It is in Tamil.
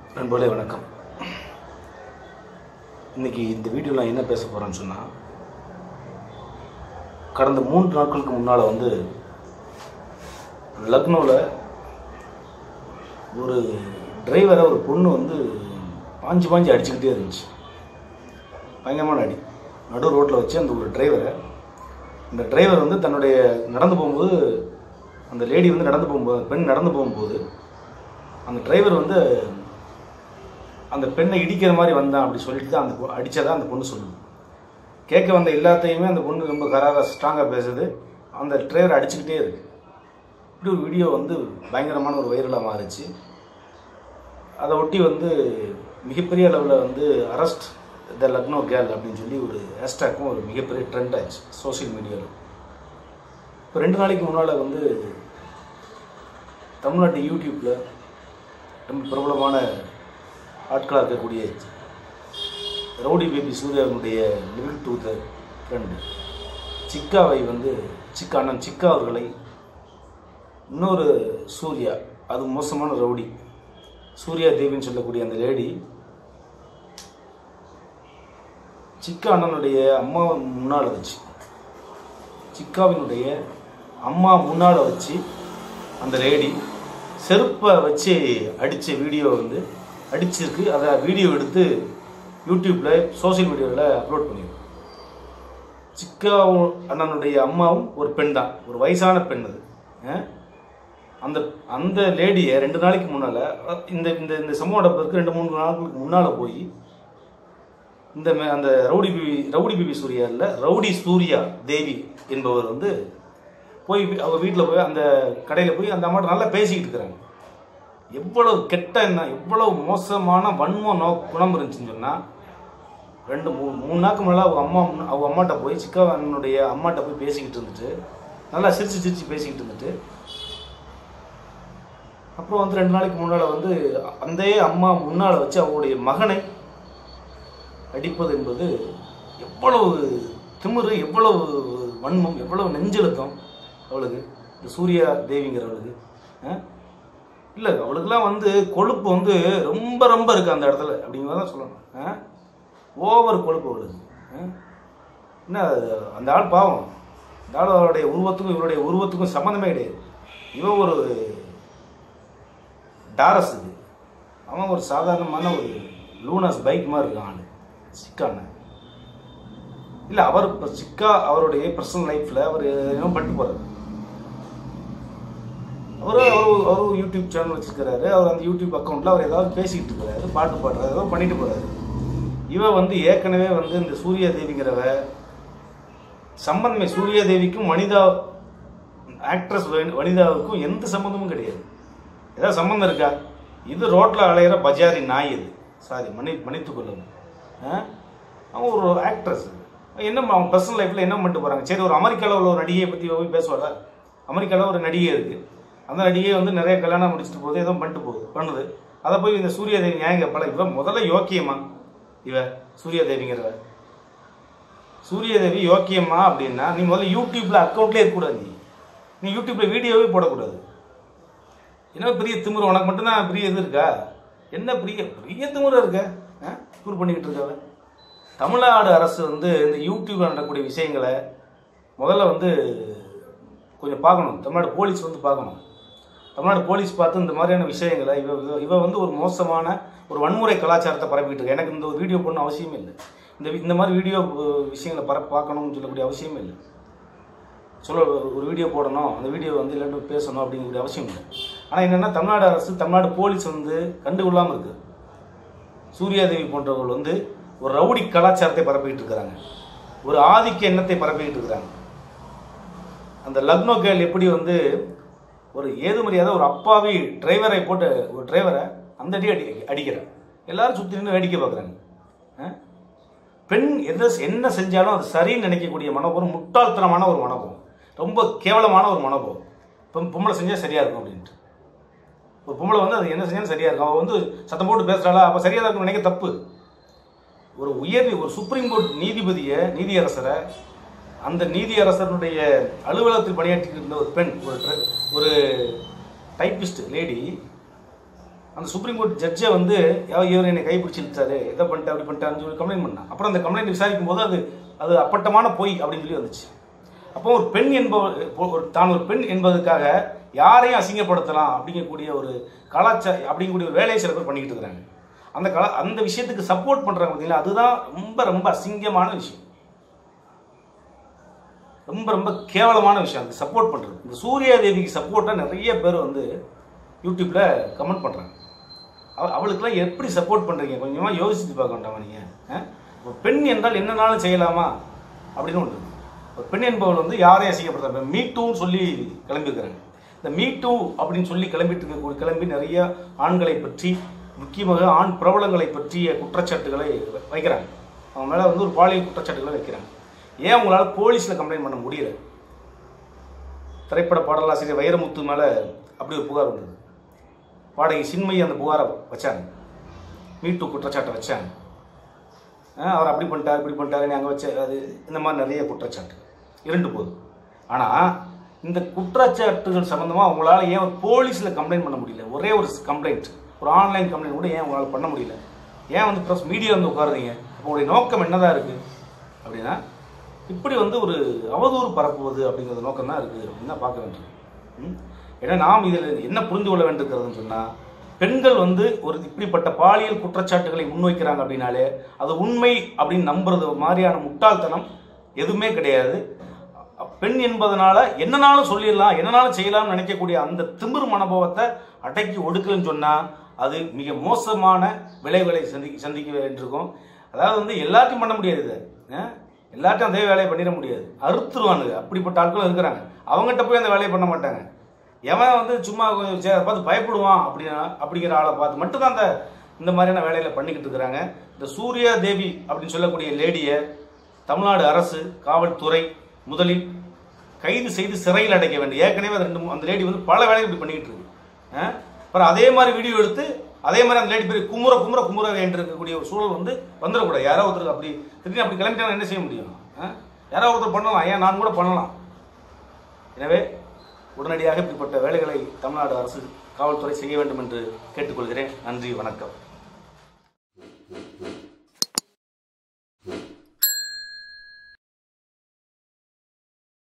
நண்பர்களே வணக்கம் இன்னைக்கு இந்த வீடியோவில் நான் என்ன பேச போகிறேன்னு சொன்னால் கடந்த மூன்று நாட்களுக்கு முன்னால் வந்து லக்னோவில் ஒரு டிரைவரை ஒரு பொண்ணு வந்து பாஞ்சு பாஞ்சு அடிச்சுக்கிட்டே இருந்துச்சு பயங்கரமான அடி நடு ரோட்டில் வச்சு அந்த ஒரு டிரைவரை இந்த டிரைவர் வந்து தன்னுடைய நடந்து போகும்போது அந்த லேடி வந்து நடந்து போகும்போது பெண் நடந்து போகும்போது அந்த டிரைவர் வந்து அந்த பெண்ணை இடிக்கிற மாதிரி வந்தான் அப்படி சொல்லிட்டு தான் அந்த பொ- அடிச்சதா அந்த பொண்ணு சொல்லுது கேட்க வந்த எல்லாத்தையுமே அந்த பொண்ணு ரொம்ப கராராக ஸ்ட்ராங்காக பேசுது அந்த டிரைவர் அடிச்சுக்கிட்டே இருக்கு இப்படி ஒரு வீடியோ வந்து பயங்கரமான ஒரு வைரலாக மாறுச்சு அதை ஒட்டி வந்து மிகப்பெரிய அளவில் வந்து அரெஸ்ட் த லக்னோ கேர்ள் அப்படின்னு சொல்லி ஒரு ஹேஷ்டேக்கும் ஒரு மிகப்பெரிய ட்ரெண்ட் ஆச்சு சோஷியல் மீடியாவில் இப்போ ரெண்டு நாளைக்கு முன்னால் வந்து தமிழ்நாட்டு யூடியூப்பில் ரொம்ப பிரபலமான ஆட்களாக இருக்கக்கூடிய ரவுடி பேபி சூர்யாவினுடைய லிவிங் டு த ஃப்ரெண்டு சிக்காவை வந்து சிக்கா அண்ணன் சிக்கா அவர்களை இன்னொரு சூர்யா அது மோசமான ரவுடி சூர்யா தேவின்னு சொல்லக்கூடிய அந்த லேடி சிக்கா அண்ணனுடைய அம்மா முன்னால் வச்சு சிக்காவினுடைய அம்மா முன்னால் வச்சு அந்த லேடி செருப்பை வச்சு அடித்த வீடியோ வந்து அடிச்சிருக்கு அதை வீடியோ எடுத்து யூடியூப்பில் சோஷியல் மீடியாவில் அப்லோட் பண்ணியிருக்கு சிக்கா அண்ணனுடைய அம்மாவும் ஒரு பெண் தான் ஒரு வயசான பெண் அது அஹ்? அந்த அந்த லேடியை ரெண்டு நாளைக்கு முன்னால் இந்த இந்த இந்த சம்பவம் நடப்பதற்கு ரெண்டு மூணு நாட்களுக்கு முன்னால் போய் இந்த மே- அந்த rowdy baby rowdy baby Surya இல்லை ரவுடி சூர்யா தேவி என்பவர் வந்து போய் வி- அவங்க வீட்டில் போய் அந்த கடையில் போய் அந்த அம்மாட்ட நல்லா பேசிக்கிட்டு இருக்கிறாங்க எவ்வளவு கெட்ட என்ன எவ்வளவு மோசமான வன்ம நோ குணம் இருந்துச்சுன்னு சொன்னால் ரெண்டு மூணு மூணு நாளுக்கு முன்னால் அவங்க அம்மா முன்ன- அவங்க அம்மாட்ட போய் சிக்கா அண்ணனுடைய அம்மாட்ட போய் பேசிக்கிட்டு இருந்துட்டு நல்லா சிரிச்சு சிரிச்சு பேசிக்கிட்டு இருந்துட்டு அப்புறம் வந்து ரெண்டு நாளைக்கு முன்னால் வந்து அந்த அம்மா முன்னால் வச்சு அவங்களுடைய மகனை அடிப்பது என்பது எவ்வளவு திமிரு எவ்வளவு வன்மம் எவ்வளவு நெஞ்செழுத்தம் அவளுக்கு இந்த சூர்யா தேவிங்கிறவளுக்கு இல்லை அவளுக்கெல்லாம் வந்து கொழுப்பு வந்து ரொம்ப ரொம்ப இருக்கு அந்த இடத்துல அப்படிங்கிறத தான் சொல்லணும் ஓவர் கொழுப்பு அவளுக்கு ஆ? என்ன அது, அந்த ஆள் பாவம் இந்த ஆள் அவருடைய உருவத்துக்கும் இவருடைய உருவத்துக்கும் சம்மந்தமே கிடையாது இவன் ஒரு டாரஸ் இது அவன் ஒரு சாதாரணமான ஒரு லூனாஸ் பைக் மாதிரி இருக்கான் ஆளு சிக்கான இல்லை அவர் இப்போ சிக்கா அவருடைய பர்சனல் லைஃப்பில் அவர் என்ன பண்ணிட்டு போகிறார் அவர் அவர் அவர் யூடியூப் சேனல் வச்சிருக்கிறாரு அவர் அந்த யூடியூப் அக்கௌண்ட்டில் அவர் ஏதாவது பேசிக்கிட்டு இருக்கிறாரு பாட்டு பாடுறாரு ஏதோ பண்ணிட்டு போகிறாரு இவ வந்து ஏற்கனவே வந்து இந்த சூர்யா தேவிங்கிறவ சம்பந்தமே சூர்யா தேவிக்கும் வனிதா ஆக்ட்ரஸ் வனிதாவுக்கும் எந்த சம்பந்தமும் கிடையாது ஏதாவது சம்பந்தம் இருக்கா இது ரோட்டில் அலையிற பஜாரி நாய் இது சாரி மன்னி மன்னித்து கொள்ளுங்க ஆ? அவன் ஒரு ஆக்ட்ரஸ் என்ன அவன் பர்சனல் லைஃப்பில் என்ன பண்ணிட்டு போகிறாங்க சரி ஒரு அமெரிக்காவில் உள்ள ஒரு நடிகையை பற்றி போய் பேசுவாரா அமெரிக்காவில் ஒரு நடிகை இருக்குது அந்த நடிகை வந்து நிறைய கல்யாணம் முடிச்சுட்டு போகுது ஏதோ பண்ணிட்டு போகுது பண்ணுது அதை போய் இந்த சூர்யாதேவி நியாயம் கேட்பாள இவ முதல்ல யோக்கியமா இவ சூர்யாதேவிங்கிறவ சூர்யாதேவி யோக்கியமா அப்படின்னா நீ முதல்ல யூடியூப்ல அக்கௌண்ட்லேயே இருக்கக்கூடாது நீ நீ யூடியூப்ல வீடியோவே போடக்கூடாது என்ன பெரிய திமிரு உனக்கு மட்டும்தான் பெரிய இது இருக்கா என்ன பெரிய பெரிய திமிரு இருக்க டூர் பண்ணிக்கிட்டு இருக்காவ தமிழ்நாடு அரசு வந்து இந்த யூடியூப்ல நடக்கக்கூடிய விஷயங்களை முதல்ல வந்து கொஞ்சம் பார்க்கணும் தமிழ்நாடு போலீஸ் வந்து பார்க்கணும் தமிழ்நாடு போலீஸ் பார்த்து இந்த மாதிரியான விஷயங்களை இவ இவ- இவ வந்து ஒரு மோசமான ஒரு வன்முறை கலாச்சாரத்தை பரப்பிட்டு இருக்கு எனக்கு இந்த ஒரு வீடியோ போடணும் அவசியமே இல்லை இந்த வி- இந்த மாதிரி வீடியோ அஹ், விஷயங்களை பர பார்க்கணும்னு சொல்லக்கூடிய அவசியமே இல்லை சொல்ல ஒரு வீடியோ போடணும் அந்த வீடியோ வந்து எல்லாரும் பேசணும் அப்படிங்கக்கூடிய அவசியம் இல்லை ஆனால் என்னென்னா தமிழ்நாடு அரசு தமிழ்நாடு போலீஸ் வந்து கண்டுகொள்ளாமல் இருக்கு சூர்யாதேவி போன்றவர்கள் வந்து ஒரு ரவுடி கலாச்சாரத்தை பரப்பிக்கிட்டு இருக்கிறாங்க ஒரு ஆதிக்க எண்ணத்தை பரப்பிக்கிட்டு இருக்கிறாங்க அந்த லக்னோ கேர்ள் எப்படி வந்து ஒரு ஏது மரியாதை ஒரு அப்பாவி டிரைவரை போட்டு ஒரு டிரைவரை அந்த அடி அடி அடிக்கிறார் எல்லாரும் சுற்றி நின்று வேடிக்கை பார்க்குறாங்க பெண் எந்த என்ன செஞ்சாலும் அது சரின்னு நினைக்கக்கூடிய மனோபம் முட்டாள்தனமான ஒரு மனோபம் ரொம்ப கேவலமான ஒரு மனோபம் இப்போ பொம்பளை செஞ்சால் சரியாக இருக்கும் அப்படின்ட்டு ஒரு பொம்பளை வந்து அது என்ன செஞ்சாலும் சரியாக இருக்கும் அவள் வந்து சத்தம் போட்டு பேசுகிறாளா அப்போ சரியாக தான் இருக்கும் நினைக்க தப்பு ஒரு உயர் ஒரு சுப்ரீம் கோர்ட் நீதிபதியை நீதியரசரை அந்த நீதியரசனுடைய அலுவலகத்தில் பணியாற்றிட்டு இருந்த ஒரு பெண் ஒரு dre- ஒரு டைப்பிஸ்ட் லேடி அந்த சுப்ரீம் கோர்ட் ஜட்ஜை வந்து "யோ, இவர் என்னை கைப்பிடிச்சு இழுத்தாரு இதை பண்ணிட்டு அப்படி பண்ணிட்டாருன்னு சொல்லி கம்ப்ளைண்ட் பண்ணான் அப்புறம் அந்த கம்ப்ளைண்ட் விசாரிக்கும் போது அது அது அப்பட்டமான பொய் அப்படின்னு சொல்லி வந்துச்சு அப்போ ஒரு பெண் என்பவர் ஒரு தான் ஒரு பெண் என்பதற்காக யாரையும் அசிங்கப்படுத்தலாம் அப்படிங்கக்கூடிய ஒரு கலாச்சார அப்படிங்கக்கூடிய ஒரு வேலையை சில பேர் பண்ணிக்கிட்டு இருக்கிறாங்க அந்த கலா அந்த விஷயத்துக்கு சப்போர்ட் பண்றாங்க பார்த்தீங்களா அதுதான் ரொம்ப ரொம்ப அசிங்கமான விஷயம் ரொம்ப ரொம்ப கேவலமான விஷயம் அதுக்கு சப்போர்ட் பண்ணுறது இந்த சூர்யா தேவிக்கு சப்போர்ட்டாக நிறைய பேர் வந்து யூடியூப்ல கமெண்ட் பண்ணுறாங்க அவ அவளுக்கெல்லாம் எப்படி சப்போர்ட் பண்ணுறீங்க கொஞ்சமாக யோசிச்சு பார்க்க வேண்டாமா நீங்கள் இப்போ பெண் என்றால் என்னனாலும் செய்யலாமா அப்படின்னு ஒன்று இருக்கு. ஒரு பெண் என்பவள் வந்து யாரையும் அசிங்கப்படுத்த மீ டூன்னு சொல்லி கிளம்பியிருக்கிறாங்க இந்த மீ டூ அப்படின்னு சொல்லி கிளம்பிட்டு இருக்கக்கூடிய கிளம்பி நிறைய ஆண்களை பற்றி முக்கியமாக ஆண் பிரபலங்களை பற்றிய குற்றச்சாட்டுகளை வ- வைக்கிறாங்க அவங்க மேலே வந்து ஒரு பாலியல் குற்றச்சாட்டுகளை வைக்கிறாங்க ஏன் உங்களால் போலீஸில் கம்ப்ளைண்ட் பண்ண முடியல திரைப்பட பாடலாசிரியர் வைரமுத்து மேலே அப்படி ஒரு புகார் வந்தது பாடகி சின்மயி அந்த புகாரை வச்சாங்க மீட்டு குற்றச்சாட்டை வச்சாங்க ஆ, அவர் அப்படி பண்ணிட்டார் இப்படி பண்ணிட்டாரு அங்கே வச்ச அது இந்த மாதிரி நிறைய குற்றச்சாட்டு இரண்டு போகுது ஆனால் இந்த குற்றச்சாட்டுகள் சம்மந்தமாக அவங்களால ஏன் போலீஸில் கம்ப்ளைண்ட் பண்ண முடியல ஒரே ஒரு கம்ப்ளைண்ட் ஒரு ஆன்லைன் கம்ப்ளைண்ட் கூட ஏன் உங்களால் பண்ண முடியல ஏன் வந்து ப்ரெஸ் மீடியா வந்து உட்காருறீங்க அப்போ உங்களுடைய நோக்கம் என்னதான் இருக்குது அப்படின்னா இப்படி வந்து ஒரு அவதூறு பரப்புவது அப்படிங்கிற நோக்கம் தான் இருக்குது அப்படின்னு தான் பார்க்க வேண்டியது ம்? ஏன்னா நாம் இதில் என்ன புரிந்து கொள்ள வேண்டியிருக்கிறதுன்னு சொன்னால் பெண்கள் வந்து ஒரு இப்படிப்பட்ட பாலியல் குற்றச்சாட்டுகளை முன்வைக்கிறாங்க அப்படின்னாலே அது உண்மை அப்படின்னு நம்புறது மாதிரியான முட்டாள்தனம் எதுவுமே கிடையாது பெண் என்பதனால என்னனாலும் சொல்லிடலாம் என்னனாலும் செய்யலாம்னு நினைக்கக்கூடிய அந்த திமிரு மனோபாவத்தை அடக்கி ஒடுக்கலன்னு சொன்னால் அது மிக மோசமான விளைவுகளை சந்தி சந்திக்க வேண்டியிருக்கும் அதாவது வந்து எல்லாத்தையும் பண்ண முடியாது இதை அஹ்? எல்லாத்தையும் அதே வேலையை பண்ணிட முடியாது அறுத்துருவானுங்க அப்படிப்பட்ட ஆட்களும் இருக்கிறாங்க அவங்ககிட்ட போய் அந்த வேலையை பண்ண மாட்டாங்க எவன் வந்து சும்மா கொஞ்சம் சே- பார்த்து பயப்படுவான் அப்படின்னா அப்படிங்கிற ஆளை பார்த்து மட்டும்தான் அந்த இந்த மாதிரியான வேலையில பண்ணிக்கிட்டு இருக்கிறாங்க இந்த சூர்யா தேவி அப்படின்னு சொல்லக்கூடிய லேடியை தமிழ்நாடு அரசு காவல்துறை முதலில் கைது செய்து சிறையில் அடைக்க வேண்டும் ஏற்கனவே அது ரெண்டு மூ- அந்த லேடி வந்து பல வேலைகள் இப்படி பண்ணிக்கிட்டு இருக்கு ஆ? அப்புறம் அதே மாதிரி வீடியோ எடுத்து அதே மாதிரி அந்த லேடி பேர் குமுற குமுற குமுற வேண்டியிருக்கக்கூடிய ஒரு சூழல் வந்து வந்துடக்கூடாது யாரோ ஒருத்தருக்கு அப்படி திடீர்னு அப்படி கிளம்பிட்டா என்ன செய்ய முடியும் ஆ? யாரோ ஒருத்தர் பண்ணலாம் ஏன் நான் கூட பண்ணலாம் எனவே உடனடியாக இப்படிப்பட்ட வேலைகளை தமிழ்நாடு அரசு காவல்துறை செய்ய வேண்டும் என்று கேட்டுக்கொள்கிறேன் நன்றி வணக்கம்